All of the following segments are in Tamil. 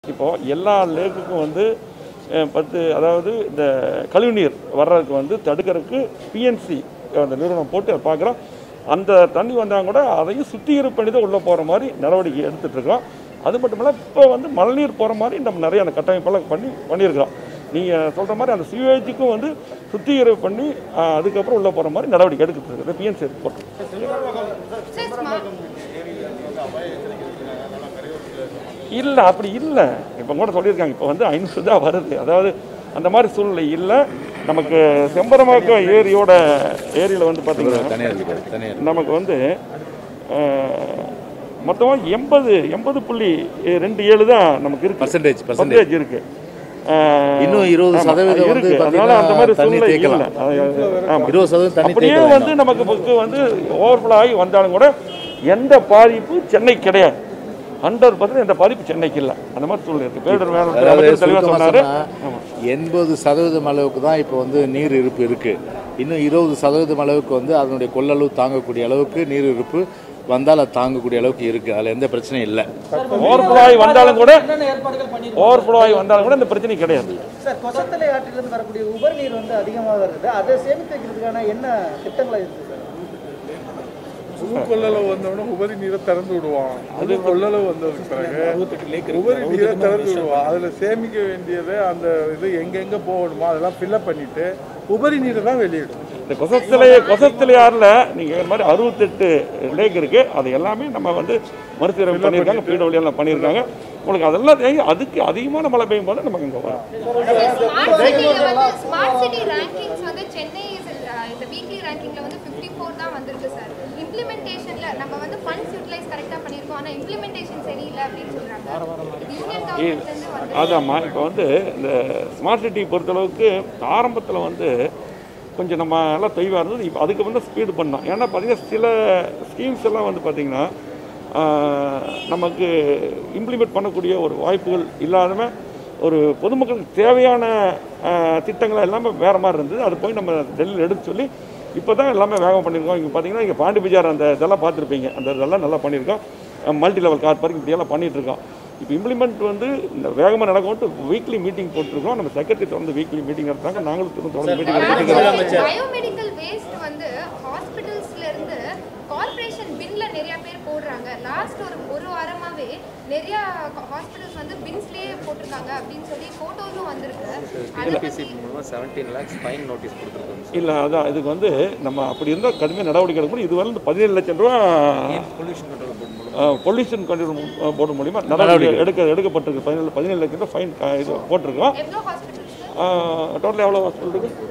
இப்போ எல்லா லேக்குக்கும் வந்து அஹ், பத்து அதாவது இந்த கழிவுநீர் வர்றதுக்கு வந்து தடுக்கிறதுக்கு பிஎன்சி அந்த நிறுவனம் போட்டு அதை பார்க்குறோம் அந்த தண்ணி வந்தால் கூட அதையும் சுத்திகரிப்பு பண்ணி தான் உள்ளே போகிற மாதிரி நடவடிக்கை எடுத்துட்டு இருக்கோம் அது மட்டும் இல்லை இப்போ வந்து மழைநீர் போகிற மாதிரி நம்ம நிறைய அந்த கட்டமைப்பெல்லாம் பண்ணி பண்ணியிருக்கிறோம் நீங்கள் சொல்கிற மாதிரி அந்த சிவேஜுக்கும் வந்து சுத்திகரிப்பு பண்ணி அஹ், அதுக்கப்புறம் உள்ளே போகிற மாதிரி நடவடிக்கை எடுத்துட்டு இருக்குது பிஎன்சி போட்டு சார் ஸ்மார்ட் இல்லை அப்படி இல்லை இப்போ கூட சொல்லியிருக்காங்க இப்போ வந்து ஐநூறு தான் வருது அதாவது அந்த மாதிரி சூழ்நிலை இல்லை நமக்கு செம்பரமாக்கம் ஏரியோட ஏரியில் வந்து பார்த்தீங்கன்னா தனியார் இருக்காது தனியார் நமக்கு வந்து மொத்தமாக எண்பது எண்பது புள்ளி ரெண்டு ஏழு தான் நமக்கு இருக்கு Percentage, percentage. பர்சன்டேஜ் இருக்கு அஹ், இன்னும் இருபது ஆமா, சதவீதம் வந்து இருக்கு அதனால அந்த மாதிரி தண்ணி சூழ்நிலை தேக்கலாம். இல்லை அது- ஆமா. இருபது சதவீதம் தண்ணி அப்படியே தேக்கலாம் வந்து நமக்கு புக்கு வந்து ஓவர்ஃப்ளோ ஆகி வந்தாலும் கூட எந்த பாதிப்பு சென்னை கிடையாது ஹண்ட்ரட் பர்சன்ட் எந்த பாதிப்பு சென்னைக்கு இல்லை அந்த மாதிரி சூழ்நிலை இருக்கு பேரிடர் மேலாண்மை அதாவது அமைச்சர் தெளிவாக சுருக்கமா சொன்னாரு சொன்னா, எண்பது சதவீதம் அளவுக்கு தான் இப்போ வந்து நீர் இருப்பு இருக்கு இன்னும் இருபது சதவீதம் அளவுக்கு வந்து அதனுடைய கொள்ளளவு தாங்கக்கூடிய அளவுக்கு நீர் இருப்பு வந்தால் அது தாங்கக்கூடிய அளவுக்கு இருக்கு அதில் எந்த பிரச்சனையும் இல்லை ஓவர்ஃப்ளோ ஆகி வந்தாலும் கூட என்னென்ன ஏற்பாடுகள் பண்ணிருக்கோம் ஓவர்ஃப்ளோ ஆகி வந்தாலும் கூட இந்த பிரச்சனை கிடையாது சார் கொசத்தலை ஆற்றிலிருந்து வரக்கூடிய உபரி நீர் வந்து அதிகமாக வருது அதை சேமித்து வைக்கிறதுக்கான என்ன திட்டங்கள் இருக்கு சார் புது கொள்ளளவு வந்தவொடனே உபரி நீரை திறந்து விடுவான் புது கொள்ளளவு வந்ததுக்கு பிறகு உபரி நீரை திறந்து விடுவான் அதுல சேமிக்க வேண்டியது அந்த இது எங்கெங்க போகணுமோ அதெல்லாம் ஃபில்அப் பண்ணிட்டு உபரி நீரை தான் வெளியிடும் இந்த கொசத்திலே கொசத்திலையாரில் நீங்கள் இந்த மாதிரி அறுபத்தெட்டு லேக் இருக்கு அது எல்லாமே நம்ம வந்து மறுசீரமைப்பு பண்ணியிருக்காங்க பிடபிள்யூ எல்லாம் பண்ணியிருக்காங்க உங்களுக்கு அதெல்லாம் தேங்கி அதுக்கு அதிகமான மழை பெய்யும் போது நமக்கு இங்கே வரும் ஸ்மார்ட் சிட்டில வந்து ஸ்மார்ட் சிட்டி ரேங்கிங்ஸ் வந்து சென்னை is, uh, இந்த வீக்லி ரேங்கிங்ல வந்து 54 தான் வந்திருக்கு சார் இம்ப்ளிமெண்டேஷன்ல நம்ம வந்து ஃபண்ட்ஸ் யூட்டிலைஸ் கரெக்டா பண்ணிருக்கோம் ஆனா இம்ப்ளிமெண்டேஷன் சரியில்லை அப்படின்னு சொல்றாங்க இது யூனியன் கவர்மெண்ட்ல இருந்து வந்து அதாம்மா இப்போ வந்து இந்த ஸ்மார்ட் சிட்டி பொறுத்தளவுக்கு ஆரம்பத்தில் வந்து கொஞ்சம் நம்ம எல்லாம் தொய்வாக இருந்தது இப்போ அதுக்கு வந்து ஸ்பீடு பண்ணோம் ஏன்னா பார்த்தீங்கன்னா சில ஸ்கீம்ஸ் எல்லாம் வந்து பார்த்திங்கன்னா ஆஹ், நமக்கு இம்ப்ளிமெண்ட் பண்ணக்கூடிய ஒரு வாய்ப்புகள் இல்லாதம ஒரு பொதுமக்களுக்கு தேவையான ஆஹ், திட்டங்கள் எல்லாமே வேறு மாதிரி இருந்தது அது போய் நம்ம டெல்லியில் எடுத்து சொல்லி இப்போ தான் எல்லாமே வேகம் பண்ணியிருக்கோம் இங்கே பார்த்தீங்கன்னா இங்கே பாண்டி பஜார் அந்த இதெல்லாம் பார்த்துருப்பீங்க அந்த இதெல்லாம் நல்லா பண்ணியிருக்கோம் மல்டி லெவல் கார் பார்க்கிங் இப்படியெல்லாம் பண்ணிட்டு இருக்கோம் இப்போ இம்ப்ளிமெண்ட் வந்து இந்த வேகமாக நடக்கும்ட்டு வீக்லி மீட்டிங் போட்டிருக்கோம் நம்ம செக்ரட்டரி தொடர்ந்து வீக்லி மீட்டிங் நடத்தாங்க நாங்களும் திரும்ப தொடர்ந்து மீட்டிங் பயோமெடிக்கல் வேஸ்ட் வந்து ஹாஸ்பிட்டல்ஸ்ல இருந்து கார்ப்பரேஷன் பின்ல நிறைய பேர் போடுறாங்க லாஸ்ட் ஒரு ஒரு வாரமாவே நிறைய ஹாஸ்பிட்டல்ஸ் வந்து பின்ஸ்லயே போட்டிருக்காங்க அப்படின்னு சொல்லி போட்டோஸும் வந்திருக்கு அதை பத்தி மூலமாக செவன்டீன் லேக்ஸ் ஃபைன் நோட்டீஸ் கொடுத்துருக்கோம் இல்லை அதான் இதுக்கு வந்து நம்ம அப்படி இருந்தால் கடுமையாக நடவடிக்கை எடுக்கணும் இதுவரை இந்த பதினேழு லட்சம் ரூபா பொல்யூஷன் கண்ட்ரோல் போர்டு மூலம் பொல்யூஷன் கண்ட்ரோல் போர்டு மூலிமா நடவடிக்கை எடுக்க எடுக்கப்பட்டிருக்கு பதினேழு பதினேழு லட்சம் ரூபா ஃபைன் இது போட்டிருக்கோம் எவ்வளோ ஹாஸ்பிட்டல்ஸ் டோட்டல் எவ்வளோ ஹாஸ்பிட்டல் இருக்கு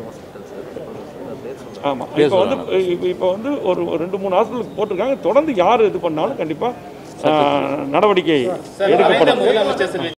ஆமாம் இப்போ வந்து இப்போ இப்போ வந்து ஒரு ஒரு ரெண்டு மூணு ஹாஸ்பிட்டலுக்கு போட்டிருக்காங்க தொடர்ந்து யார் இது பண்ணாலும் கண்டிப்பாக நடவடிக்கை எடுக்கப்படும்